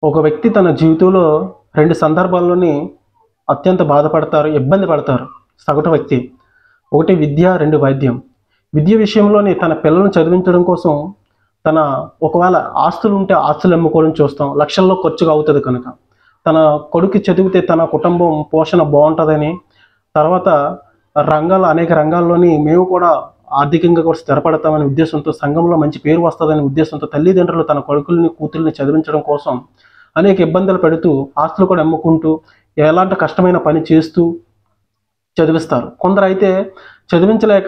ఒక వ్యక్తి తన జీవితంలో రెండు సందర్భాల్లోని అత్యంత బాధపడతారు ఇబ్బంది పడతారు సగటు వ్యక్తి ఒకటి విద్య రెండు వైద్యం విద్య విషయంలోని తన పిల్లలను చదివించడం కోసం తన ఒకవేళ ఆస్తులు ఉంటే ఆస్తులు అమ్ముకోవడం చూస్తాం లక్షల్లో ఖర్చుగా అవుతుంది కనుక తన కొడుకు చదివితే తన కుటుంబం పోషణ బాగుంటుందని తర్వాత రంగాలు అనేక రంగాల్లోని మేము కూడా ఆర్థికంగా కూడా స్థిరపడతామనే ఉద్దేశంతో సంఘంలో మంచి పేరు వస్తుందనే ఉద్దేశంతో తల్లిదండ్రులు తన కొడుకుల్ని కూతుర్ని చదివించడం కోసం అనేక ఇబ్బందులు పెడుతూ ఆస్తులు కూడా అమ్ముకుంటూ ఎలాంటి కష్టమైన పని చేస్తూ చదివిస్తారు కొందరు అయితే చదివించలేక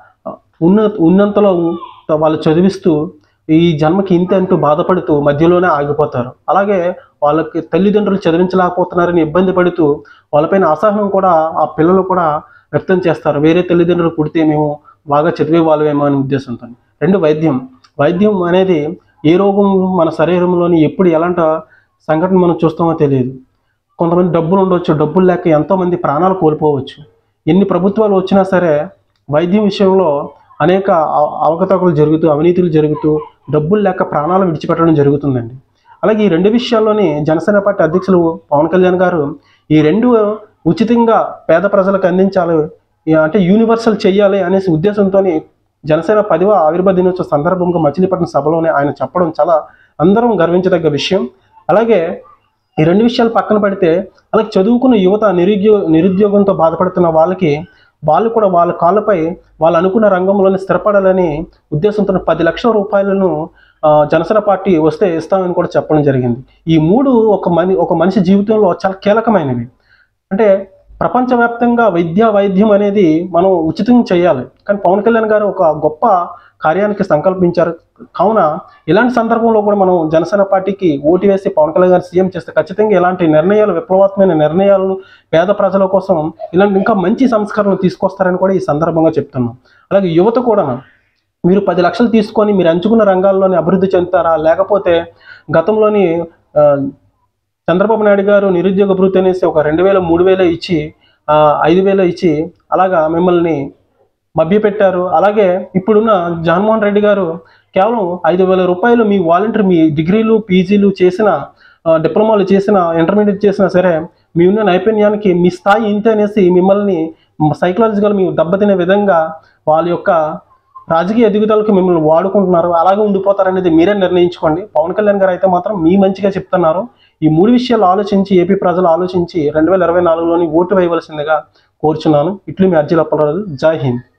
ఉన్న ఉన్నంతలో వాళ్ళు చదివిస్తూ ఈ జన్మకి ఇంత అంటూ బాధపడుతూ మధ్యలోనే ఆగిపోతారు అలాగే వాళ్ళకి తల్లిదండ్రులు చదివించలేకపోతున్నారని ఇబ్బంది పడుతూ వాళ్ళపైన అసహనం కూడా ఆ పిల్లలు కూడా వ్యక్తం చేస్తారు వేరే తల్లిదండ్రులు పుడితే మేము బాగా చదివే వాళ్ళమేమో అనే ఉద్దేశంతో రెండు వైద్యం వైద్యం అనేది ఏ రోగం మన శరీరంలోని ఎప్పుడు ఎలాంటి సంఘటన మనం చూస్తామో తెలియదు కొంతమంది డబ్బులు ఉండవచ్చు డబ్బులు లేక ఎంతోమంది ప్రాణాలు కోల్పోవచ్చు ఎన్ని ప్రభుత్వాలు వచ్చినా సరే వైద్యం విషయంలో అనేక అవ- అవకతవకలు జరుగుతూ అవినీతులు జరుగుతూ డబ్బులు లేక ప్రాణాలు విడిచిపెట్టడం జరుగుతుందండి అలాగే ఈ రెండు విషయాల్లోని జనసేన పార్టీ అధ్యక్షులు పవన్ కళ్యాణ్ గారు ఈ రెండు ఉచితంగా పేద ప్రజలకు అందించాలి ఈ అంటే యూనివర్సల్ చేయాలి అనేసి ఉద్దేశంతో జనసేన పదివ ఆవిర్భావ దినోత్సవ సందర్భంగా మచిలీపట్నం సభలోనే ఆయన చెప్పడం చాలా అందరం గర్వించదగ్గ విషయం అలాగే ఈ రెండు విషయాలు పక్కన పెడితే అలాగే చదువుకున్న యువత నిరుద్యోగ నిరుద్యోగంతో బాధపడుతున్న వాళ్ళకి వాళ్ళు కూడా వాళ్ళ కాళ్ళపై వాళ్ళు అనుకున్న రంగంలోనే స్థిరపడాలని ఉద్దేశంతో పది లక్షల రూపాయలను ఆ, జనసేన పార్టీ వస్తే ఇస్తామని కూడా చెప్పడం జరిగింది ఈ మూడు ఒక మని ఒక మనిషి జీవితంలో చాలా కీలకమైనవి అంటే ప్రపంచవ్యాప్తంగా విద్యా వైద్యం అనేది మనం ఉచితంగా చేయాలి కానీ పవన్ కళ్యాణ్ గారు ఒక గొప్ప కార్యానికి సంకల్పించారు కావున ఇలాంటి సందర్భంలో కూడా మనం జనసేన పార్టీకి ఓటు వేసి పవన్ కళ్యాణ్ గారు సీఎం చేస్తే ఖచ్చితంగా ఇలాంటి నిర్ణయాలు విప్లవాత్మకమైన నిర్ణయాలను పేద ప్రజల కోసం ఇలాంటి ఇంకా మంచి సంస్కరణలు తీసుకొస్తారని కూడా ఈ సందర్భంగా చెప్తున్నాం అలాగే యువత కూడా మీరు పది లక్షలు తీసుకొని మీరు ఎంచుకున్న రంగాల్లోని అభివృద్ధి చెందుతారా లేకపోతే గతంలోని ఆ, చంద్రబాబు నాయుడు గారు నిరుద్యోగ భృతి అనేసి ఒక రెండు వేల మూడు వేల ఇచ్చి ఆ, ఐదు వేలు ఇచ్చి అలాగా మిమ్మల్ని మభ్యపెట్టారు అలాగే ఇప్పుడున్న జగన్మోహన్ రెడ్డి గారు కేవలం ఐదు వేల రూపాయలు మీ వాలంటీర్ మీ డిగ్రీలు పీజీలు చేసిన ఆ, డిప్లొమాలు చేసిన ఇంటర్మీడియట్ చేసినా సరే మీ ఉన్న నైపుణ్యానికి మీ స్థాయి ఇంతే అనేసి మిమ్మల్ని సైకలాజికల్ మీ దెబ్బతినే విధంగా వాళ్ళ యొక్క రాజకీయ ఎదుగుదలకు మిమ్మల్ని వాడుకుంటున్నారు అలాగే ఉండిపోతారనేది మీరే నిర్ణయించుకోండి పవన్ కళ్యాణ్ గారు అయితే మాత్రం మీ మంచిగా చెప్తున్నారు ఈ మూడు విషయాలు ఆలోచించి ఏపీ ప్రజలు ఆలోచించి రెండు వేల ఇరవై నాలుగులోని ఓటు వేయవలసిందిగా కోరుచున్నాను ఇట్లు మీ అర్జీల అప్పలరాజు జై హింద్